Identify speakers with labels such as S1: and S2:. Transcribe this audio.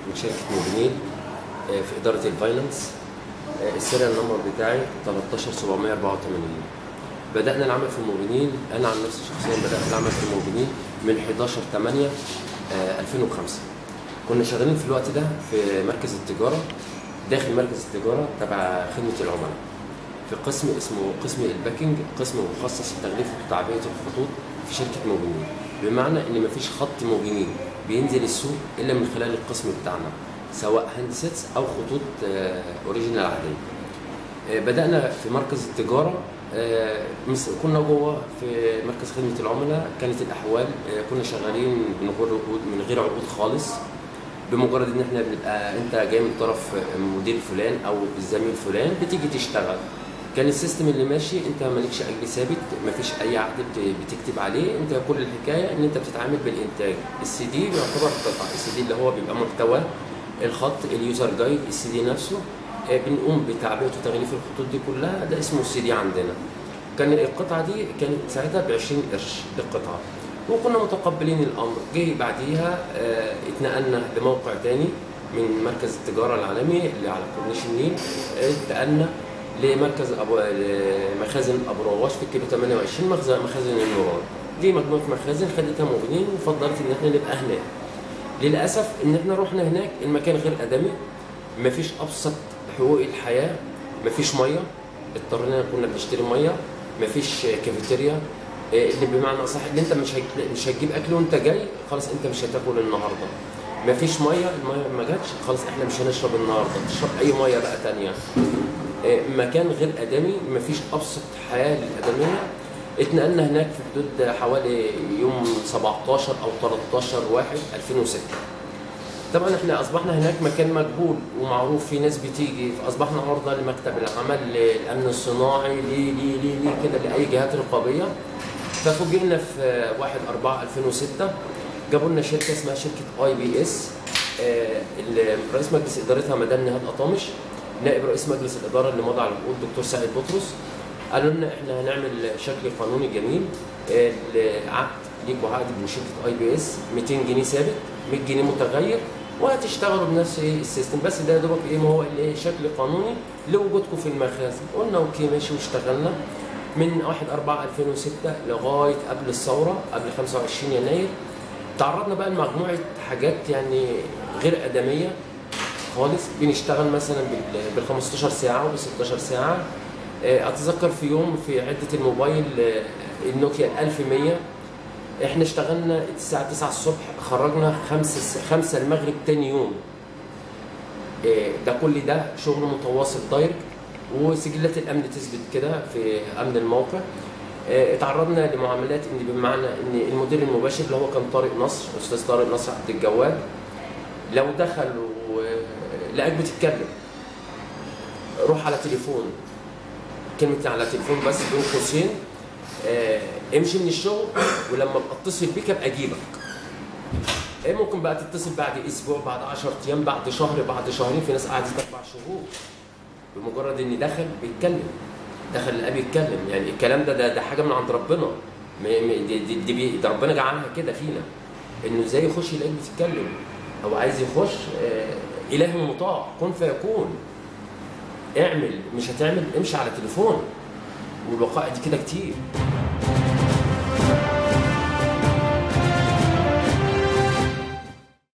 S1: من شركه موبينيل آه، في اداره الفاينانس آه، السيريال نمبر بتاعي 13784 بدانا العمل في موبينيل انا عن نفسي شخصيا بدات العمل في موبينيل من 11 8 آه، 2005 كنا شغالين في الوقت ده في مركز التجاره داخل مركز التجاره تبع خدمه العملاء في قسم اسمه قسم الباكينج قسم مخصص لتغليف وتعبئه الخطوط في شركه موبينيل بمعنى ان مفيش خط موبينيل بينزل السوق الا من خلال القسم بتاعنا سواء هاندسيتس او خطوط آه، اوريجينال عاديه آه، بدانا في مركز التجاره آه، مس- كنا جوه في مركز خدمه العملاء كانت الاحوال آه، كنا شغالين من غير عقود من غير عقود خالص بمجرد ان احنا بنبقى انت جاي من طرف مدير فلان او الزميل فلان بتيجي تشتغل كان السيستم اللي ماشي انت مالكش اجر ثابت مفيش اي عقد بت- بتكتب عليه انت كل الحكايه ان انت بتتعامل بالانتاج السي دي بيعتبر قطع السي دي اللي هو بيبقى محتوى الخط اليوزر جايد السي دي نفسه آه، بنقوم بتعبئه وتغليف الخطوط دي كلها ده اسمه السي دي عندنا كان القطعه دي كانت ساعتها ب 20 قرش القطعه وكنا متقبلين الامر جه بعديها آه، اتنقلنا لموقع تاني من مركز التجاره العالمي اللي على كورنيش النيل آه، اتنقلنا لمركز ابو مخازن ابو رواش في الكيلو 28 مخزن مخازن النوران دي مجموعه مخازن خدتها موبينين وفضلت ان احنا نبقى هناك للاسف ان احنا رحنا هناك المكان غير ادمي مفيش ابسط حقوق الحياه مفيش ميه اضطرينا كنا بنشتري ميه مفيش كافيتيريا إيه اللي بمعنى صح اللي انت مش هت- مش هتجيب اكل وانت جاي خلاص انت مش هتاكل النهارده مفيش ميه الميه ما جاتش خلاص احنا مش هنشرب النهارده تشرب اي ميه بقى تانية إيه مكان غير ادمي مفيش ابسط حياه للادميه اتنقلنا هناك في حدود حوالي يوم 17 او 13 1 2006 طبعا احنا اصبحنا هناك مكان مجهول ومعروف في ناس بتيجي فاصبحنا عرضه لمكتب العمل للامن الصناعي ليه ليه ليه ليه كده لاي جهات رقابيه ففوجئنا في 1 4 2006 جابوا لنا شركه اسمها شركه اي بي اس رئيس مجلس ادارتها مدام نهاد قطامش نائب رئيس مجلس الاداره اللي مضى على العقود دكتور سعيد بطرس قالوا لنا احنا هنعمل شكل قانوني جميل آه، العقد ليكوا عقد من شركه اي بي اس 200 جنيه ثابت 100 جنيه متغير وهتشتغلوا بنفس ايه السيستم بس ده يا دوبك ايه ما هو الايه شكل قانوني لوجودكم في المخازن قلنا اوكي ماشي واشتغلنا من 1 4 2006 لغايه قبل الثوره قبل 25 يناير تعرضنا بقى لمجموعه حاجات يعني غير ادميه خالص بنشتغل مثلا بال 15 ساعه وب 16 ساعه آه، اتذكر في يوم في عده الموبايل آه، النوكيا 1100 احنا اشتغلنا الساعه 9 الصبح خرجنا 5 5 المغرب تاني يوم آه، ده كل ده شغل متواصل دايركت وسجلات الامن تثبت كده في امن الموقع آه، اتعرضنا لمعاملات ان بمعنى ان المدير المباشر اللي هو كان طارق نصر استاذ طارق نصر عبد الجواد لو دخل ولقاك بتتكلم روح على تليفون كلمة على تليفون بس بين قوسين آه، امشي من الشغل ولما ابقى اتصل بيك ابقى اجيبك ايه ممكن بقى تتصل بعد اسبوع بعد 10 ايام بعد شهر بعد شهرين في ناس قعدت اربع شهور بمجرد ان دخل بيتكلم دخل لقى بيتكلم يعني الكلام ده ده, ده حاجه من عند ربنا م- م- دي, دي, دي, بي- ده ربنا جعلها كده فينا انه ازاي يخش يلاقيك بتتكلم او عايز يخش آه، اله مطاع كن فيكون اعمل مش هتعمل امشي على تليفون والوقائع دي كده كتير